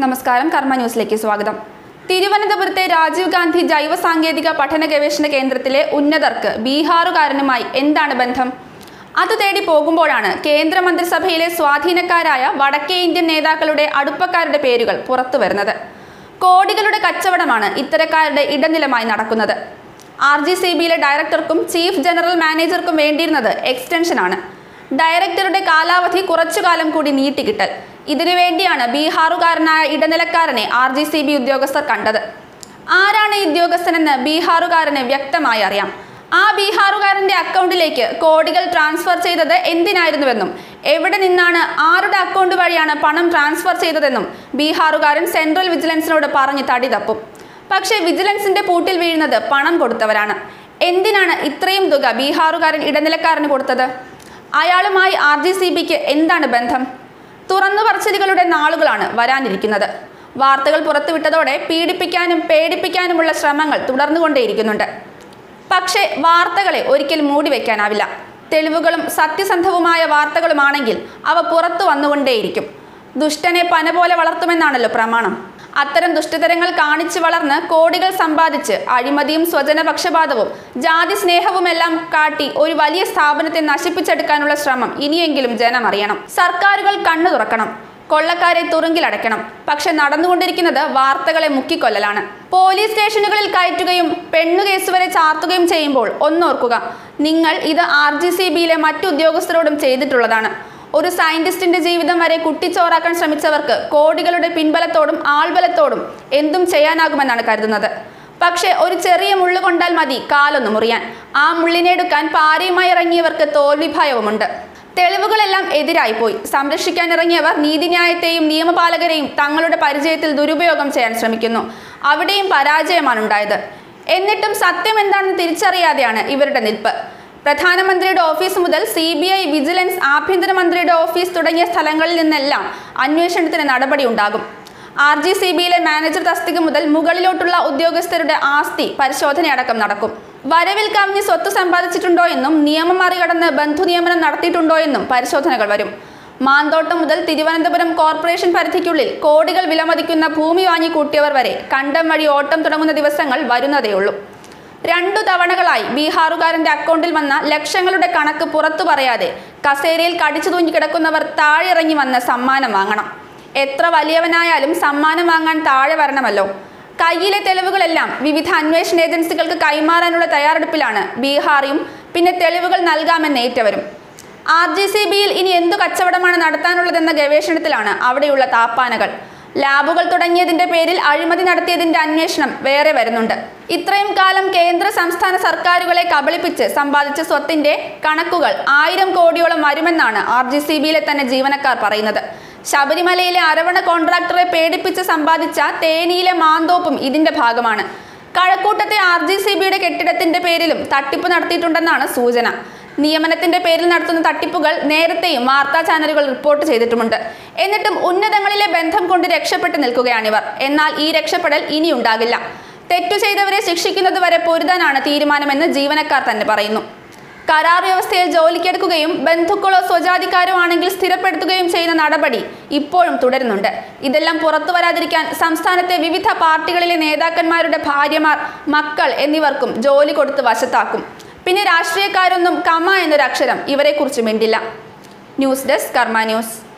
നമസ്കാരം കർമ്മ ന്യൂസിലേക്ക് സ്വാഗതം തിരുവനന്തപുരത്തെ രാജീവ് ഗാന്ധി ജൈവ സാങ്കേതിക പഠന ഗവേഷണ കേന്ദ്രത്തിലെ ഉന്നതർക്ക് ബീഹാറുകാരനുമായി എന്താണ് ബന്ധം അത് തേടി പോകുമ്പോഴാണ് കേന്ദ്രമന്ത്രിസഭയിലെ സ്വാധീനക്കാരായ വടക്കേ ഇന്ത്യൻ നേതാക്കളുടെ അടുപ്പക്കാരുടെ പേരുകൾ പുറത്തു വരുന്നത് കോടികളുടെ കച്ചവടമാണ് ഇത്തരക്കാരുടെ ഇടനിലമായി നടക്കുന്നത് ആർ ജി സി ബിയിലെ ഡയറക്ടർക്കും ചീഫ് ജനറൽ മാനേജർക്കും വേണ്ടിയിരുന്നത് എക്സ്റ്റൻഷനാണ് ഡയറക്ടറുടെ കാലാവധി കുറച്ചുകാലം കൂടി നീട്ടിക്കിട്ടൽ ഇതിനുവേണ്ടിയാണ് ബീഹാറുകാരനായ ഇടനിലക്കാരനെ ആർ ജി സി ബി ഉദ്യോഗസ്ഥർ കണ്ടത് ആരാണ് ഈ ഉദ്യോഗസ്ഥനെന്ന് ബീഹാറുകാരന് വ്യക്തമായി അറിയാം ആ ബീഹാറുകാരന്റെ അക്കൗണ്ടിലേക്ക് കോടികൾ ട്രാൻസ്ഫർ ചെയ്തത് എന്തിനായിരുന്നുവെന്നും എവിടെ നിന്നാണ് ആരുടെ അക്കൗണ്ട് വഴിയാണ് പണം ട്രാൻസ്ഫർ ചെയ്തതെന്നും ബീഹാറുകാരൻ സെൻട്രൽ വിജിലൻസിനോട് പറഞ്ഞ് തടി തപ്പും പക്ഷേ വിജിലൻസിന്റെ പൂട്ടിൽ വീഴുന്നത് പണം കൊടുത്തവരാണ് എന്തിനാണ് ഇത്രയും തുക ബീഹാറുകാരൻ ഇടനിലക്കാരന് കൊടുത്തത് അയാളുമായി ആർ ജി സി ബിക്ക് എന്താണ് ബന്ധം തുറന്നു പറച്ചിലുകളുടെ നാളുകളാണ് വരാനിരിക്കുന്നത് വാർത്തകൾ പുറത്തുവിട്ടതോടെ പീഡിപ്പിക്കാനും പേടിപ്പിക്കാനുമുള്ള ശ്രമങ്ങൾ തുടർന്നുകൊണ്ടേയിരിക്കുന്നുണ്ട് പക്ഷേ വാർത്തകളെ ഒരിക്കലും മൂടിവെക്കാനാവില്ല തെളിവുകളും സത്യസന്ധവുമായ വാർത്തകളുമാണെങ്കിൽ അവ പുറത്തു വന്നുകൊണ്ടേയിരിക്കും ദുഷ്ടനെ പന പോലെ വളർത്തുമെന്നാണല്ലോ പ്രമാണം അത്തരം ദുഷ്ടതരങ്ങൾ കാണിച്ചു വളർന്ന് കോടികൾ സമ്പാദിച്ച് അഴിമതിയും സ്വജനപക്ഷപാതവും ജാതി സ്നേഹവുമെല്ലാം കാട്ടി ഒരു വലിയ സ്ഥാപനത്തെ നശിപ്പിച്ചെടുക്കാനുള്ള ശ്രമം ഇനിയെങ്കിലും ജനം അറിയണം സർക്കാരുകൾ കണ്ണു തുറക്കണം കൊള്ളക്കാരെ തുറുങ്കിലടയ്ക്കണം പക്ഷെ നടന്നുകൊണ്ടിരിക്കുന്നത് വാർത്തകളെ മുക്കിക്കൊല്ലലാണ് പോലീസ് സ്റ്റേഷനുകളിൽ കയറ്റുകയും പെണ്ണുകേസ് വരെ ചാർത്തുകയും ചെയ്യുമ്പോൾ ഒന്നോർക്കുക നിങ്ങൾ ഇത് ആർ ജി സി ബിയിലെ മറ്റു ഉദ്യോഗസ്ഥരോടും ചെയ്തിട്ടുള്ളതാണ് ഒരു സയന്റിസ്റ്റിന്റെ ജീവിതം വരെ കുട്ടിച്ചോറാക്കാൻ ശ്രമിച്ചവർക്ക് കോടികളുടെ പിൻബലത്തോടും ആൾബലത്തോടും എന്തും ചെയ്യാനാകുമെന്നാണ് കരുതുന്നത് പക്ഷേ ഒരു ചെറിയ മുള്ളു കൊണ്ടാൽ മതി കാലൊന്ന് മുറിയാൻ ആ മുള്ളിനെടുക്കാൻ പാരയുമായി ഇറങ്ങിയവർക്ക് തോൽവി ഭയവുമുണ്ട് തെളിവുകളെല്ലാം എതിരായി പോയി സംരക്ഷിക്കാൻ ഇറങ്ങിയവർ നീതിന്യായത്തെയും നിയമപാലകരെയും തങ്ങളുടെ പരിചയത്തിൽ ദുരുപയോഗം ചെയ്യാൻ ശ്രമിക്കുന്നു അവിടെയും പരാജയമാണ് ഉണ്ടായത് എന്നിട്ടും സത്യം എന്താണെന്ന് തിരിച്ചറിയാതെയാണ് ഇവരുടെ നിൽപ്പ് പ്രധാനമന്ത്രിയുടെ ഓഫീസ് മുതൽ സി ബി ഐ വിജിലൻസ് ആഭ്യന്തരമന്ത്രിയുടെ ഓഫീസ് തുടങ്ങിയ സ്ഥലങ്ങളിൽ നിന്നെല്ലാം അന്വേഷണത്തിന് നടപടി ഉണ്ടാകും ആർ ജി സി ബിയിലെ മാനേജർ തസ്തിക മുതൽ മുകളിലോട്ടുള്ള ഉദ്യോഗസ്ഥരുടെ ആസ്തി പരിശോധനയടക്കം നടക്കും വരവിൽ കവിഞ്ഞ് സ്വത്ത് സമ്പാദിച്ചിട്ടുണ്ടോ എന്നും നിയമം മറികടന്ന് ബന്ധു നിയമനം നടത്തിയിട്ടുണ്ടോ എന്നും പരിശോധനകൾ വരും മാന്തോട്ടം മുതൽ തിരുവനന്തപുരം കോർപ്പറേഷൻ പരിധിക്കുള്ളിൽ കോടികൾ വിലമതിക്കുന്ന ഭൂമി വാങ്ങിക്കൂട്ടിയവർ വരെ കണ്ടം വഴി ഓട്ടം തുടങ്ങുന്ന ദിവസങ്ങൾ വരുന്നതേയുള്ളൂ രണ്ടു തവണകളായി ബീഹാറുകാരന്റെ അക്കൗണ്ടിൽ വന്ന ലക്ഷങ്ങളുടെ കണക്ക് പുറത്തു പറയാതെ കസേരയിൽ കടിച്ചു തൂങ്ങി കിടക്കുന്നവർ താഴെ ഇറങ്ങി വന്ന് സമ്മാനം വാങ്ങണം എത്ര വലിയവനായാലും സമ്മാനം വാങ്ങാൻ താഴെ വരണമല്ലോ കയ്യിലെ തെളിവുകളെല്ലാം വിവിധ അന്വേഷണ ഏജൻസികൾക്ക് കൈമാറാനുള്ള തയ്യാറെടുപ്പിലാണ് ബീഹാറിയും പിന്നെ തെളിവുകൾ നൽകാമെന്ന് ഏറ്റവരും ആർ ജി സി ബിയിൽ ഇനി എന്തു കച്ചവടമാണ് നടത്താനുള്ളതെന്ന ഗവേഷണത്തിലാണ് അവിടെയുള്ള താപ്പാനകൾ ലാബുകൾ തുടങ്ങിയതിന്റെ പേരിൽ അഴിമതി നടത്തിയതിന്റെ അന്വേഷണം വേറെ വരുന്നുണ്ട് ഇത്രയും കാലം കേന്ദ്ര സംസ്ഥാന സർക്കാരുകളെ കബളിപ്പിച്ച് സമ്പാദിച്ച സ്വത്തിന്റെ കണക്കുകൾ ആയിരം കോടിയോളം വരുമെന്നാണ് ആർ ജി സി ബിയിലെ തന്നെ ജീവനക്കാർ പറയുന്നത് ശബരിമലയിലെ അരവണ കോൺട്രാക്ടറെ പേടിപ്പിച്ച് സമ്പാദിച്ച തേനിയിലെ മാന്തോപ്പും ഇതിന്റെ ഭാഗമാണ് കഴക്കൂട്ടത്തെ ആർ ജി സി ബിയുടെ കെട്ടിടത്തിന്റെ പേരിലും തട്ടിപ്പ് നടത്തിയിട്ടുണ്ടെന്നാണ് സൂചന നിയമനത്തിന്റെ പേരിൽ നടത്തുന്ന തട്ടിപ്പുകൾ നേരത്തെയും വാർത്താ ചാനലുകൾ റിപ്പോർട്ട് ചെയ്തിട്ടുമുണ്ട് എന്നിട്ടും ഉന്നതങ്ങളിലെ ബന്ധം കൊണ്ട് രക്ഷപ്പെട്ടു നിൽക്കുകയാണിവർ എന്നാൽ ഈ രക്ഷപ്പെടൽ ഇനി ഉണ്ടാകില്ല തെറ്റു ചെയ്തവരെ ശിക്ഷിക്കുന്നത് വരെ പൊരുതാനാണ് തീരുമാനമെന്ന് ജീവനക്കാർ തന്നെ പറയുന്നു കരാർ വ്യവസ്ഥയിൽ ജോലിക്കെടുക്കുകയും ബന്ധുക്കളോ സ്വജാതിക്കാരോ ആണെങ്കിൽ സ്ഥിരപ്പെടുത്തുകയും ചെയ്യുന്ന നടപടി ഇപ്പോഴും തുടരുന്നുണ്ട് ഇതെല്ലാം പുറത്തു വരാതിരിക്കാൻ സംസ്ഥാനത്തെ വിവിധ പാർട്ടികളിലെ നേതാക്കന്മാരുടെ ഭാര്യമാർ മക്കൾ എന്നിവർക്കും ജോലി കൊടുത്ത് വശത്താക്കും പിന്നെ രാഷ്ട്രീയക്കാരൊന്നും കമ എന്നൊരു അക്ഷരം ഇവരെക്കുറിച്ച് മിണ്ടില്ല ന്യൂസ് ഡെസ്ക് കർമ്മ ന്യൂസ്